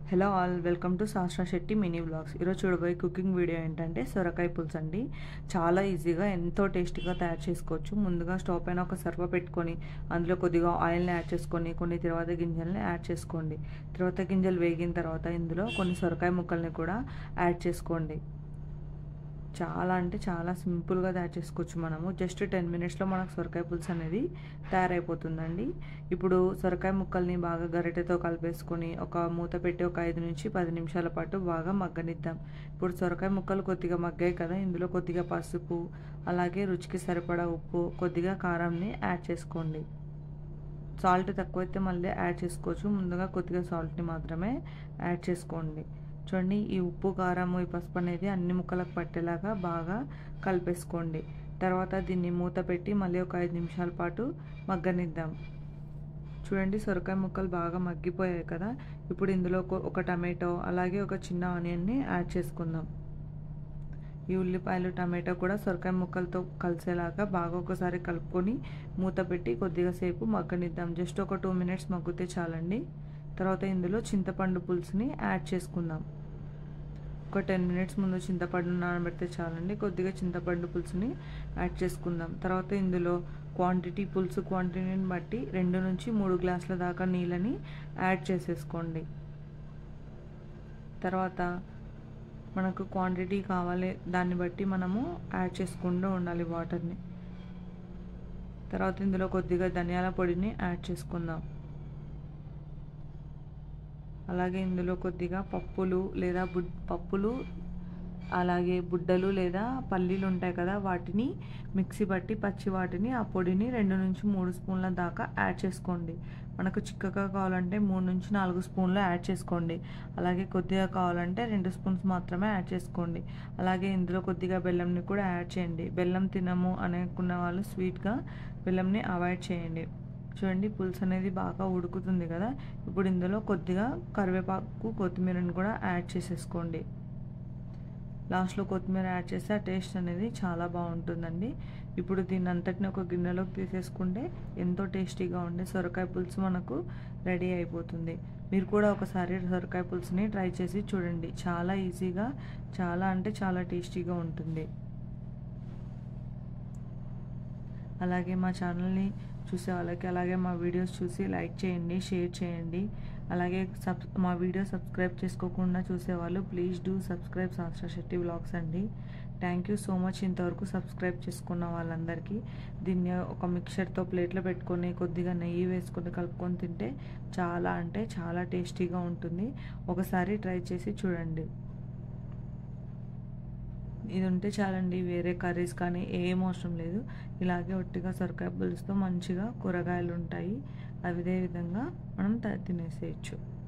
hello all welcome to శాస్త్ర Shetty mini blogs ఈరోజు చూడబోయే కుకింగ్ వీడియో ఏంటంటే సొరకాయ పులుసు అండి చాలా ఈజీగా ఎంతో టేస్టీగా తయారు చేసుకోవచ్చు ముందుగా స్టవ్ పైన ఒక సర్వ పెట్టుకొని అందులో కొద్దిగా ఆయిల్ని యాడ్ చేసుకొని కొన్ని తర్వాత గింజల్ని యాడ్ చేసుకోండి తర్వాత గింజలు వేగిన తర్వాత ఇందులో కొన్ని సొరకాయ ముక్కల్ని కూడా యాడ్ చేసుకోండి చాలా అంటే చాలా సింపుల్గా తయారు చేసుకోవచ్చు మనము జస్ట్ టెన్ మినిట్స్లో మనకు సొరకాయ పులుసు అనేది తయారైపోతుందండి ఇప్పుడు సొరకాయ ముక్కల్ని బాగా గరిటెతో కలిపేసుకొని ఒక మూత పెట్టి ఒక ఐదు నుంచి పది నిమిషాల పాటు బాగా మగ్గనిద్దాం ఇప్పుడు సొరకాయ ముక్కలు కొద్దిగా మగ్గాయి కదా ఇందులో కొద్దిగా పసుపు అలాగే రుచికి సరిపడా ఉప్పు కొద్దిగా కారంని యాడ్ చేసుకోండి సాల్ట్ తక్కువైతే మళ్ళీ యాడ్ చేసుకోవచ్చు ముందుగా కొద్దిగా సాల్ట్ని మాత్రమే యాడ్ చేసుకోండి చూడండి ఈ ఉప్పు కారం ఈ పసుపు అనేది అన్ని ముక్కలకు పట్టేలాగా బాగా కలిపేసుకోండి తర్వాత దీన్ని మూత పెట్టి మళ్ళీ ఒక ఐదు నిమిషాల పాటు మగ్గనిద్దాం చూడండి సొరకాయ ముక్కలు బాగా మగ్గిపోయాయి కదా ఇప్పుడు ఇందులో ఒక టమాటో అలాగే ఒక చిన్న ఆనియన్ని యాడ్ చేసుకుందాం ఈ ఉల్లిపాయలు టమాటో కూడా సొరకాయ ముక్కలతో కలిసేలాగా బాగా ఒకసారి కలుపుకొని మూత పెట్టి కొద్దిగా సేపు మగ్గనిద్దాం జస్ట్ ఒక టూ మినిట్స్ మగ్గితే చాలండి తర్వాత ఇందులో చింతపండు పులుసుని యాడ్ చేసుకుందాం ఒక టెన్ మినిట్స్ ముందు చింతపండు నానబెడితే చాలండి కొద్దిగా చింతపండు పులుసుని యాడ్ చేసుకుందాం తర్వాత ఇందులో క్వాంటిటీ పులుసు క్వాంటిటీని బట్టి రెండు నుంచి మూడు గ్లాసుల దాకా నీళ్ళని యాడ్ చేసేసుకోండి తర్వాత మనకు క్వాంటిటీ కావాలి దాన్ని బట్టి మనము యాడ్ చేసుకుంటూ ఉండాలి వాటర్ని తర్వాత ఇందులో కొద్దిగా ధనియాల పొడిని యాడ్ చేసుకుందాం అలాగే ఇందులో కొద్దిగా పప్పులు లేదా బుడ్ పప్పులు అలాగే బుడ్డలు లేదా పల్లీలు ఉంటాయి కదా వాటిని మిక్సీ పట్టి పచ్చి వాటిని ఆ పొడిని రెండు నుంచి మూడు స్పూన్ల దాకా యాడ్ చేసుకోండి మనకు చిక్కగా కావాలంటే మూడు నుంచి నాలుగు స్పూన్లు యాడ్ చేసుకోండి అలాగే కొద్దిగా కావాలంటే రెండు స్పూన్స్ మాత్రమే యాడ్ చేసుకోండి అలాగే ఇందులో కొద్దిగా బెల్లంని కూడా యాడ్ చేయండి బెల్లం తినము అనుకున్న వాళ్ళు స్వీట్గా బెల్లంని అవాయిడ్ చేయండి చూడండి పులుసు అనేది బాగా ఉడుకుతుంది కదా ఇప్పుడు ఇందులో కొద్దిగా కరివేపాకు కొత్తిమీరని కూడా యాడ్ చేసేసుకోండి లాస్ట్లో కొత్తిమీర యాడ్ చేస్తే ఆ టేస్ట్ అనేది చాలా బాగుంటుందండి ఇప్పుడు దీన్ని అంతటిని ఒక గిన్నెలోకి తీసేసుకుంటే ఎంతో టేస్టీగా ఉండే సొరకాయ పులుసు మనకు రెడీ అయిపోతుంది మీరు కూడా ఒకసారి సొరకాయ పులుసుని ట్రై చేసి చూడండి చాలా ఈజీగా చాలా అంటే చాలా టేస్టీగా ఉంటుంది అలాగే మా ఛానల్ని చూసే వాళ్ళకి అలాగే మా వీడియోస్ చూసి లైక్ చేయండి షేర్ చేయండి అలాగే సబ్ మా వీడియో సబ్స్క్రైబ్ చేసుకోకుండా చూసేవాళ్ళు please do subscribe Shastra Shetty blogs అండి థ్యాంక్ యూ సో మచ్ ఇంతవరకు సబ్స్క్రైబ్ చేసుకున్న వాళ్ళందరికీ దీన్ని ఒక మిక్చర్తో ప్లేట్లో పెట్టుకొని కొద్దిగా నెయ్యి వేసుకొని కలుపుకొని తింటే చాలా అంటే చాలా టేస్టీగా ఉంటుంది ఒకసారి ట్రై చేసి చూడండి ఇది ఉంటే చాలండి వేరే కర్రీస్ కానీ ఏం అవసరం లేదు ఇలాగే ఒట్టిగా సొరకాయ పులుసుతో మంచిగా కూరగాయలు ఉంటాయి అదే విధంగా మనం తినేసేయచ్చు